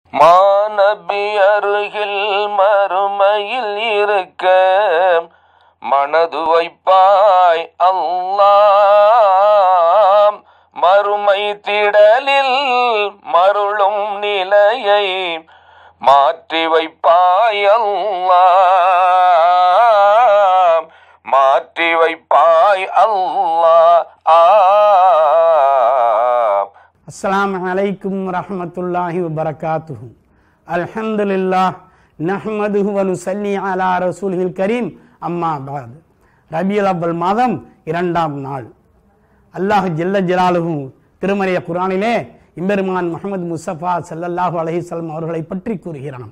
மாநபி அருகில் மறுமையில் இருக்க மனது வைப்பாய் அல்லாம் மறுமை திடலில் மருளும் நிலையை மாற்றி வைப்பாய் அல்லாம் மாற்றி வைப்பாய் அல்லாஹ் ஆ அஸ்ஸலாமு அலைக்கும் வரஹ்மத்துல்லாஹி வபரகாத்துஹு அல்ஹம்துலில்லாஹ் நஹ்மதுஹு வ நுஸல்லி அலா ரசூலில் கரீம் அம்மா பாத் ரபியுல் அவ்வல் மாதம் இரண்டாம் நாள் அல்லாஹ் ஜல்ல ஜலாலுஹு திருமறைய குரானிலே இம்பெருமான் முஹம்மது முஸ்தபா ஸல்லல்லாஹு அலைஹி வஸல்லம் அவர்களை பற்றி கூறுகிறான்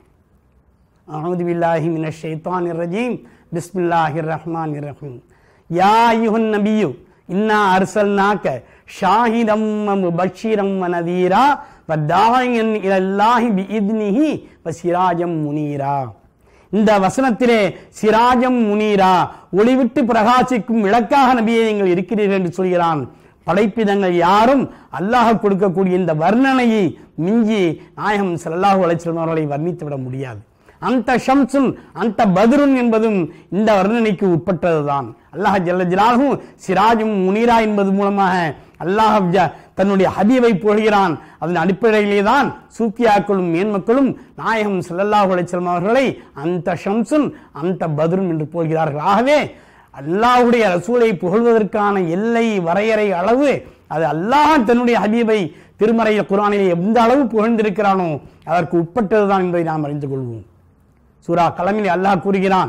أعوذ بالله من الشيطان الرجيم بسم الله الرحمن الرحيم يا أيها النبي إنا أرسلناك شاهدا ومبشرا ونذيرا وداعيا إلى الله بإذنه وسراجا منيرا இந்த வசனத்திலே சிராஜம் முனீரா ஒளிவிட்டு பிரகாசிக்கும் விளக்காக நபியை நீங்கள் இருக்கிறீர்கள் என்று சொல்கிறான் படைப்பிதங்கள் யாரும் அல்லாஹ் கொடுக்கக்கூடிய இந்த வர்ணனையை மிஞ்சி நாயகம் ஸல்லல்லாஹு அலைஹி வஸல்லம் அவர்களை வர்ணித்து விட முடியாது அந்த ஷம்சுன் அந்த பத்ருன் என்பதும் இந்த வர்ணனைக்கு உட்பட்டதுதான் அல்லாஹ் ஜல்ல ஜலாலும் சிராஜும் முனீரா என்பது மூலமாக அல்லாஹ் ஜ- தன்னுடைய ஹபீபை புகழ்கிறான் அதன் அடிப்படையிலே தான் சூஃபியாக்களும் மேன்மக்களும் நாயகம் ஸல்லல்லாஹு அலைஹி வஸல்லம் அவர்களை அந்த ஷம்சுன் அந்த பத்ருன் என்று போகிறார்கள் ஆகவே அல்லாஹ்வுடைய ரசூலை புகழ்வதற்கான எல்லை வரையறை அளவு அது அல்லாஹ் தன்னுடைய ஹபீபை திருமறைய குரானிலே எந்த அளவு புகழ்ந்திருக்கிறானோ அதற்கு உட்பட்டதுதான் என்பதை நாம் அறிந்து கொள்வோம் சூரா கலமிலே அல்லாஹ் கூறுகிறான்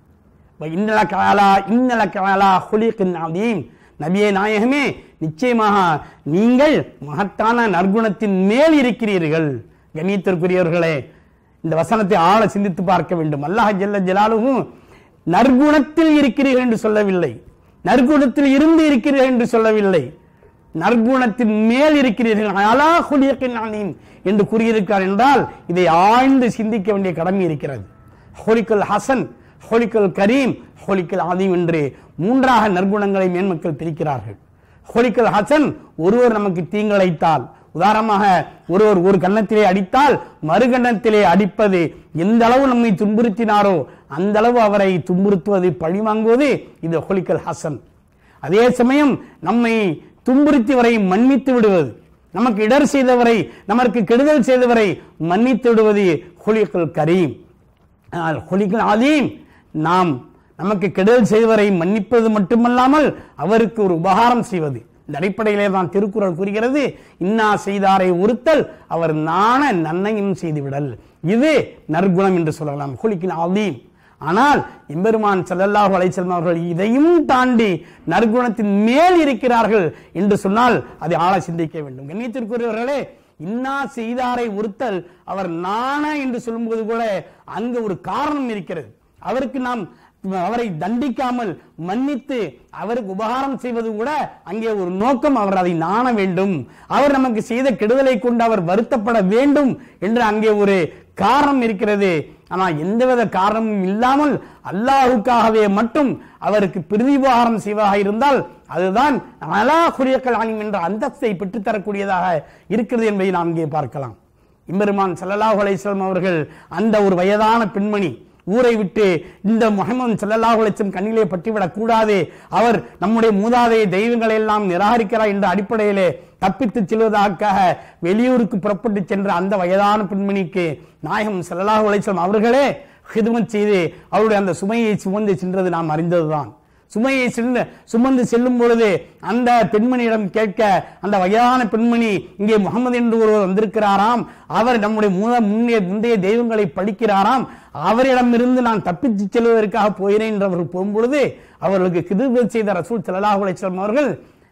இன்னல கலாலா இன்னல கலாலா ஹுலிகின் அதீம் நபியே நாயகமே நிச்சயமாக நீங்கள் மகத்தான நற்குணத்தின் மேல் இருக்கிறீர்கள் கண்ணியத்திற்குரியவர்களே இந்த வசனத்தை ஆழ சிந்தித்து பார்க்க வேண்டும் அல்லாஹ் ஜல்ல ஜலாலுவும் நற்குணத்தில் இருக்கிறீர்கள் என்று சொல்லவில்லை நற்குணத்தில் இருந்து இருக்கிறீர்கள் என்று சொல்லவில்லை நற்குணத்தின் மேல் இருக்கிறீர்கள் அலா ஹுலியக்கின் அலீம் என்று கூறியிருக்கிறார் என்றால் இதை ஆழ்ந்து சிந்திக்க வேண்டிய கடமை இருக்கிறது ஹொலிக்கல் ஹசன் ஹொலிக்கல் கரீம் ஹொலிக்கல் அதீம் என்று மூன்றாக நற்குணங்களை மேன்மக்கள் பிரிக்கிறார்கள் ஹொலிக்கல் ஹசன் ஒருவர் நமக்கு தீங்கிழைத்தால் உதாரணமாக ஒருவர் ஒரு கன்னத்திலே அடித்தால் மறு கன்னத்திலே அடிப்பது எந்த அளவு நம்மை துன்புறுத்தினாரோ அந்த அளவு அவரை துன்புறுத்துவது பழிவாங்குவது இது ஹொலிக்கல் ஹசன் அதே சமயம் நம்மை துன்புறுத்தியவரை மன்னித்து விடுவது நமக்கு இடர் செய்தவரை நமக்கு கெடுதல் செய்தவரை மன்னித்து விடுவது ஹுலிகுல் கரீம் ஆனால் ஹுலிகுல் அதீம் நாம் நமக்கு கெடுதல் செய்தவரை மன்னிப்பது மட்டுமல்லாமல் அவருக்கு ஒரு உபகாரம் செய்வது இந்த அடிப்படையிலே தான் திருக்குறள் கூறுகிறது இன்னா செய்தாரை உறுத்தல் அவர் நாண நன்மையும் செய்துவிடல் இது நற்குணம் என்று சொல்லலாம் ஹுலிக்கின் அதீம் ஆனால் எம்பெருமான் ஸல்லல்லாஹு அலைஹி வஸல்லம் அவர்கள் இதையும் தாண்டி நற்குணத்தின் மேல் இருக்கிறார்கள் என்று சொன்னால் அதை ஆழ சிந்திக்க வேண்டும் கண்ணியத்திற்குரியவர்களே இன்னா செய்தாரை உறுத்தல் அவர் நாண என்று சொல்லும்போது கூட அங்கு ஒரு காரணம் இருக்கிறது அவருக்கு நாம் அவரை தண்டிக்காமல் மன்னித்து அவருக்கு உபகாரம் செய்வது கூட அங்கே ஒரு நோக்கம் அவர் அதை நாண வேண்டும் அவர் நமக்கு செய்த கெடுதலை கொண்டு அவர் வருத்தப்பட வேண்டும் என்று அங்கே ஒரு காரணம் இருக்கிறது ஆனால் எந்தவித காரணமும் இல்லாமல் அல்லாஹுக்காகவே மட்டும் அவருக்கு பிரதிபகாரம் செய்வதாக இருந்தால் அதுதான் அலா குரியக்கல் ஆலிம் என்ற அந்தஸ்தை பெற்றுத்தரக்கூடியதாக இருக்கிறது என்பதை நாம் இங்கே பார்க்கலாம் இம்பெருமான் ஸல்லல்லாஹு அலைஹி வஸல்லம் அவர்கள் அந்த ஒரு வயதான பெண்மணி ஊரை விட்டு இந்த முகமது ஸல்லல்லாஹு அலைஹி வஸல்லம் கண்ணிலே பட்டுவிடக் கூடாது அவர் நம்முடைய மூதாதைய தெய்வங்களை எல்லாம் நிராகரிக்கிறார் என்ற அடிப்படையிலே தப்பித்து செல்வதற்காக வெளியூருக்கு புறப்பட்டு சென்ற அந்த வயதான பெண்மணிக்கு நாயகம் ஸல்லல்லாஹு அலைஹி வஸல்லம் அவர்களே ஹிதுமத் செய்து அவருடைய அந்த சுமையை சுமந்து சென்றது நாம் அறிந்ததுதான் சுமையை செல்ல சுமந்து செல்லும் பொழுது அந்த பெண்மணியிடம் கேட்க அந்த வயதான பெண்மணி இங்கே முகமது என்று ஒருவர் வந்திருக்கிறாராம் அவர் நம்முடைய மூல முன்னைய முந்தைய தெய்வங்களை படிக்கிறாராம் அவரிடமிருந்து நான் தப்பித்து செல்வதற்காக போகிறேன் என்று அவர்கள் போகும்பொழுது அவர்களுக்கு கிருபை செய்த ரசூல் ஸல்லல்லாஹு அலைஹி வஸல்லம் அவர்கள்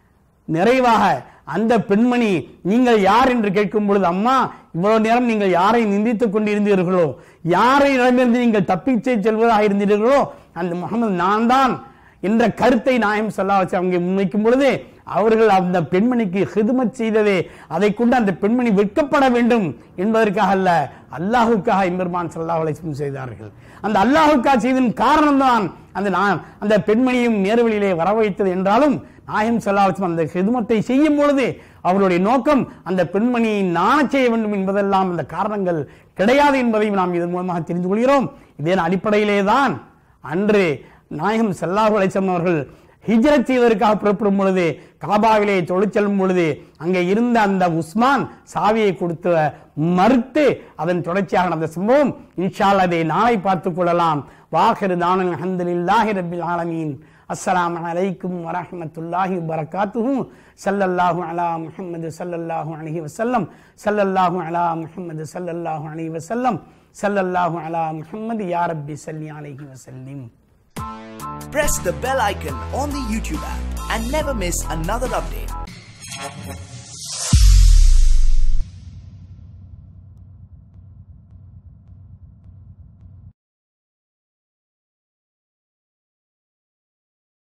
நிறைவாக அந்த பெண்மணி நீங்கள் யார் என்று கேட்கும் பொழுது அம்மா இவ்வளவு நேரம் நீங்கள் யாரை நிந்தித்துக் கொண்டிருந்தீர்களோ யாரை இடமிருந்து நீங்கள் தப்பிச்சே செல்வதாக இருந்தீர்களோ அந்த முகமது நான் தான் என்ற கருத்தை நாயம் சொல்லா வச்சு அவங்க முன்வைக்கும் பொழுது அவர்கள் அந்த பெண்மணிக்கு ஹிதுமத் செய்ததே அதை கொண்டு அந்த பெண்மணி வெட்கப்பட வேண்டும் என்பதற்காக அல்ல அல்லாஹுக்காக இம்பெருமான் சல்லாஹ் அலைஹிஸ்ஸலாம் செய்தார்கள் அந்த அல்லாஹுக்காக செய்ததன் காரணம்தான் அந்த நான் அந்த பெண்மணியும் நேர்வழியிலே வர வைத்தது என்றாலும் நாயம் சல்லாஹ் அந்த ஹிதுமத்தை செய்யும் பொழுது அவருடைய நோக்கம் அந்த பெண்மணியை நாணச் செய்ய வேண்டும் என்பதெல்லாம் அந்த காரணங்கள் கிடையாது என்பதையும் நாம் இதன் மூலமாக தெரிந்து கொள்கிறோம் இதே அடிப்படையிலே தான் அன்று நாயகம் செல்லாஹு அலைச்சம் அவர்கள் ஹிஜ்ரத் செய்வதற்காக புறப்படும் பொழுது காபாவிலே தொழில் செல்லும் பொழுது அங்கே இருந்த அந்த உஸ்மான் சாவியை கொடுத்து மறுத்து அதன் தொடர்ச்சியாக நடந்த சம்பவம் இன்ஷால் அதை நாளை பார்த்துக் கொள்ளலாம் வாஹிர் தானன் அஹமதுல்லாஹி ரபில் ஆலமீன் அஸ்ஸலாமு அலைக்கும் வரஹ்மத்துல்லாஹி வபரகாத்துஹு ஸல்லல்லாஹு அலா முஹம்மது ஸல்லல்லாஹு அலைஹி வஸல்லம் ஸல்லல்லாஹு அலா முஹம்மது ஸல்லல்லாஹு அலைஹி வஸல்லம் ஸல்லல்லாஹு அலா முஹம்மது யா ரப்பி ஸல்லி அலைஹி வஸல்லிம் Press the bell icon on the YouTube app and never miss another update.